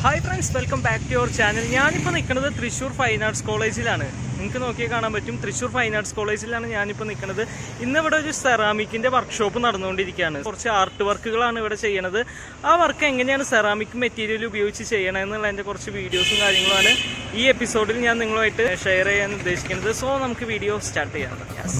Hi friends welcome back to your channel ഞാനിപ്പോൾ നിൽക്കുന്നത് Thrissur fine arts കോളേജിലാണ് നിങ്ങൾക്ക് നോക്കിയാൽ കാണാൻ പറ്റും തൃശ്ശൂർ ഫൈൻ ആർട്സ് കോളേജിലാണ് ഞാനിപ്പോൾ നിൽക്കുന്നത് ഇന്ന് ഇവിടെ ഒരു സെറാമിക്കിന്റെ വർക്ക്ഷോപ്പ് നടന്നുകൊണ്ടിരിക്കുകയാണ് കുറച്ച് ആർട്ട് വർക്കുകളാണ് ഇവിടെ ചെയ്യുന്നത് ആ വർക്ക് എങ്ങനെയാണ് സെറാമിക് മെറ്റീരിയൽ ഉപയോഗിച്ച് ചെയ്യണമെന്നുള്ളതിൻ്റെ കുറച്ച് വീഡിയോസും കാര്യങ്ങളുമാണ് ഈ എപ്പിസോഡിൽ ഞാൻ നിങ്ങളുമായിട്ട് ഷെയർ ചെയ്യാൻ ഉദ്ദേശിക്കുന്നത് സോ നമുക്ക് വീഡിയോ സ്റ്റാർട്ട് ചെയ്യാം Yes.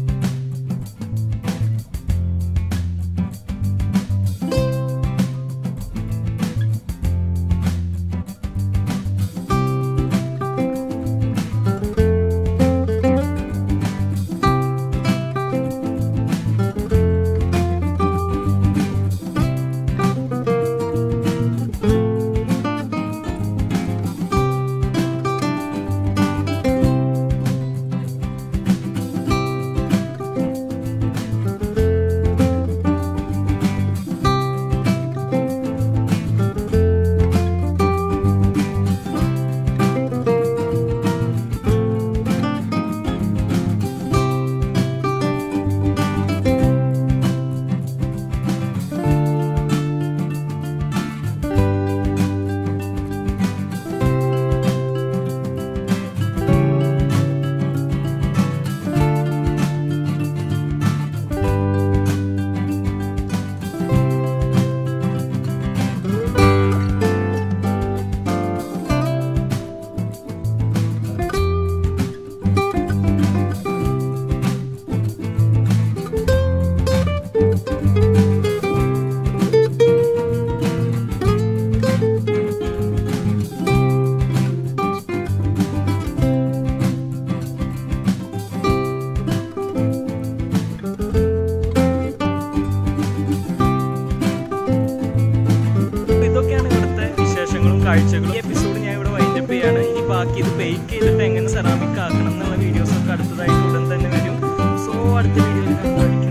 അപ്പൊ ഇതൊക്കെയാണ് ഇവിടുത്തെ വിശേഷങ്ങളും കാഴ്ചകളും ഈ എപ്പിസോഡ് ഞാൻ ഇവിടെ വൈൻഡപ്പ് ചെയ്യാണ് ഇനി ബാക്കി ഇത് ബേക്ക് ചെയ്തിട്ട് എങ്ങനെ സെറാമിക് ആക്കണം എന്നുള്ള വീഡിയോസ് ഒക്കെ അടുത്തതായിട്ട് ഉടൻ തന്നെ വരും സോ അടുത്ത വീഡിയോയിൽ